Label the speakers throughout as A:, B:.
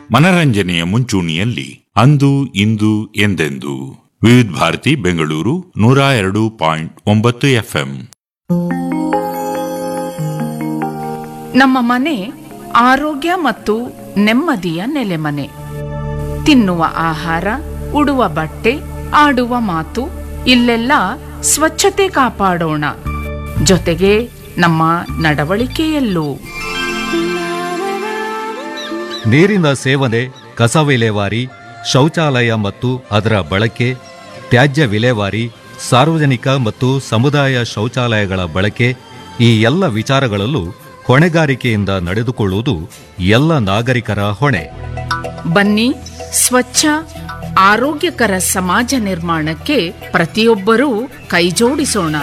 A: ಮನರಂಜನೆಯ ಮುಂಚೂಣಿಯಲ್ಲಿ ಅಂದು ಇಂದು ಎಂದೆಂದು ವಿವಿಧ ಭಾರತಿ ಬೆಂಗಳೂರು ನೂರ ಎರಡು ಪಾಯಿಂಟ್ ಒಂಬತ್ತು ಎಫ್ಎಂ
B: ನಮ್ಮ ಮನೆ ಆರೋಗ್ಯ ಮತ್ತು ನೆಮ್ಮದಿಯ ನೆಲೆಮನೆ ತಿನ್ನುವ ಆಹಾರ ಉಡುವ ಬಟ್ಟೆ ಆಡುವ ಮಾತು ಇಲ್ಲೆಲ್ಲ ಸ್ವಚ್ಛತೆ ಕಾಪಾಡೋಣ ಜೊತೆಗೆ ನಮ್ಮ ನಡವಳಿಕೆಯಲ್ಲೂ
C: ನೀರಿನ ಸೇವನೆ ಕಸ ವಿಲೇವಾರಿ ಶೌಚಾಲಯ ಮತ್ತು ಅದರ ಬಳಕೆ ತ್ಯಾಜ್ಯ ವಿಲೇವಾರಿ ಸಾರ್ವಜನಿಕ ಮತ್ತು ಸಮುದಾಯ ಶೌಚಾಲಯಗಳ ಬಳಕೆ ಈ ಎಲ್ಲ ವಿಚಾರಗಳಲ್ಲೂ ಹೊಣೆಗಾರಿಕೆಯಿಂದ ನಡೆದುಕೊಳ್ಳುವುದು ಎಲ್ಲ ನಾಗರಿಕರ ಹೊಣೆ
B: ಬನ್ನಿ ಸ್ವಚ್ಛ ಆರೋಗ್ಯಕರ ಸಮಾಜ ನಿರ್ಮಾಣಕ್ಕೆ ಪ್ರತಿಯೊಬ್ಬರೂ ಕೈಜೋಡಿಸೋಣ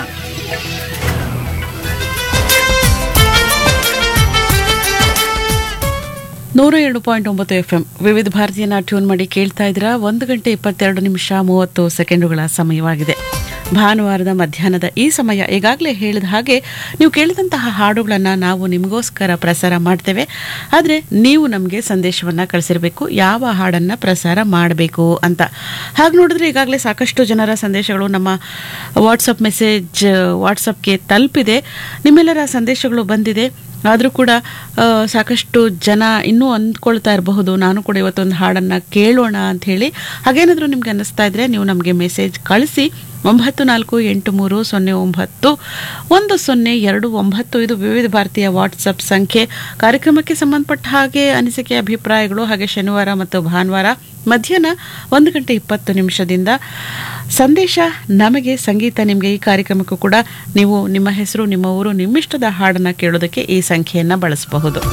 D: ನೂರ ಎರಡು ಪಾಯಿಂಟ್ ಒಂಬತ್ತು ಎಫ್ ಎಂ ವಿವಿಧ ಭಾರತೀಯನ ಟ್ಯೂನ್ ಮಾಡಿ ಕೇಳ್ತಾ ಇದ್ದೀರಾ ಒಂದು ಗಂಟೆ ಇಪ್ಪತ್ತೆರಡು ನಿಮಿಷ ಮೂವತ್ತು ಸೆಕೆಂಡುಗಳ ಸಮಯವಾಗಿದೆ ಭಾನುವಾರದ ಮಧ್ಯಾಹ್ನದ ಈ ಸಮಯ ಈಗಾಗಲೇ ಹೇಳಿದ ಹಾಗೆ ನೀವು ಕೇಳಿದಂತಹ ಹಾಡುಗಳನ್ನು ನಾವು ನಿಮಗೋಸ್ಕರ ಪ್ರಸಾರ ಮಾಡ್ತೇವೆ ಆದರೆ ನೀವು ನಮಗೆ ಸಂದೇಶವನ್ನು ಕಳಿಸಿರಬೇಕು ಯಾವ ಹಾಡನ್ನು ಪ್ರಸಾರ ಮಾಡಬೇಕು ಅಂತ ಹಾಗೆ ನೋಡಿದ್ರೆ ಈಗಾಗಲೇ ಸಾಕಷ್ಟು ಜನರ ಸಂದೇಶಗಳು ನಮ್ಮ ವಾಟ್ಸಪ್ ಮೆಸೇಜ್ ವಾಟ್ಸಪ್ಗೆ ತಲುಪಿದೆ ನಿಮ್ಮೆಲ್ಲರ ಸಂದೇಶಗಳು ಬಂದಿದೆ ಆದರೂ ಕೂಡ ಆ, ಸಾಕಷ್ಟು ಜನ ಇನ್ನೂ ಅಂದ್ಕೊಳ್ತಾ ಇರಬಹುದು ನಾನು ಕೂಡ ಇವತ್ತೊಂದು ಹಾಡನ್ನು ಕೇಳೋಣ ಅಂತ ಹೇಳಿ ಹಾಗೇನಾದರೂ ನಿಮ್ಗೆ ಅನ್ನಿಸ್ತಾ ಇದ್ರೆ ನೀವು ನಮಗೆ ಮೆಸೇಜ್ ಕಳಿಸಿ ಒಂಬತ್ತು ನಾಲ್ಕು ಎಂಟು ಮೂರು ಸೊನ್ನೆ ಒಂಬತ್ತು ಒಂದು ಸೊನ್ನೆ ಎರಡು ಒಂಬತ್ತು ಇದು ವಿವಿಧ ಭಾರತೀಯ ವಾಟ್ಸಪ್ ಸಂಖ್ಯೆ ಕಾರ್ಯಕ್ರಮಕ್ಕೆ ಸಂಬಂಧಪಟ್ಟ ಹಾಗೆ ಅನಿಸಿಕೆ ಅಭಿಪ್ರಾಯಗಳು ಹಾಗೆ ಶನಿವಾರ ಮತ್ತು ಭಾನುವಾರ ಮಧ್ಯಾಹ್ನ ಒಂದು ಗಂಟೆ ಇಪ್ಪತ್ತು ನಿಮಿಷದಿಂದ ಸಂದೇಶ ನಮಗೆ ಸಂಗೀತ ನಿಮಗೆ ಈ ಕಾರ್ಯಕ್ರಮಕ್ಕೂ ಕೂಡ ನೀವು ನಿಮ್ಮ ಹೆಸರು ನಿಮ್ಮ ಊರು ನಿಮ್ಮಿಷ್ಟದ ಹಾಡನ್ನು ಕೇಳೋದಕ್ಕೆ ಈ ಸಂಖ್ಯೆಯನ್ನು ಬಳಸಬಹುದು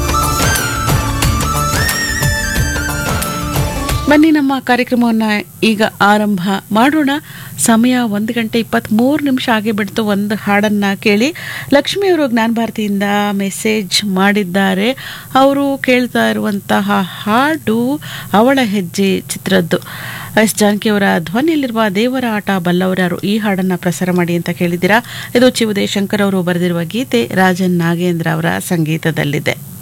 D: ಬನ್ನಿ ನಮ್ಮ ಕಾರ್ಯಕ್ರಮವನ್ನು ಈಗ ಆರಂಭ ಮಾಡೋಣ ಸಮಯ ಒಂದು ಗಂಟೆ ಇಪ್ಪತ್ತ್ಮೂರು ನಿಮಿಷ ಆಗೇ ಬಿಡ್ತು ಒಂದು ಹಾಡನ್ನು ಕೇಳಿ ಲಕ್ಷ್ಮಿಯವರು ಜ್ಞಾನ ಭಾರತಿಯಿಂದ ಮೆಸೇಜ್ ಮಾಡಿದ್ದಾರೆ ಅವರು ಕೇಳ್ತಾ ಇರುವಂತಹ ಹಾಡು ಅವಳ ಹೆಜ್ಜೆ ಚಿತ್ರದ್ದು ಎಸ್ ಜಾನಕಿಯವರ ಧ್ವನಿಯಲ್ಲಿರುವ ದೇವರ ಆಟ ಬಲ್ಲವರಾರು ಈ ಹಾಡನ್ನು ಪ್ರಸಾರ ಮಾಡಿ ಅಂತ ಕೇಳಿದ್ದೀರಾ ಇದು ಚಿ ಉದಯಶಂಕರ್ ಅವರು ಬರೆದಿರುವ ಗೀತೆ ರಾಜನ್ ನಾಗೇಂದ್ರ ಅವರ ಸಂಗೀತದಲ್ಲಿದೆ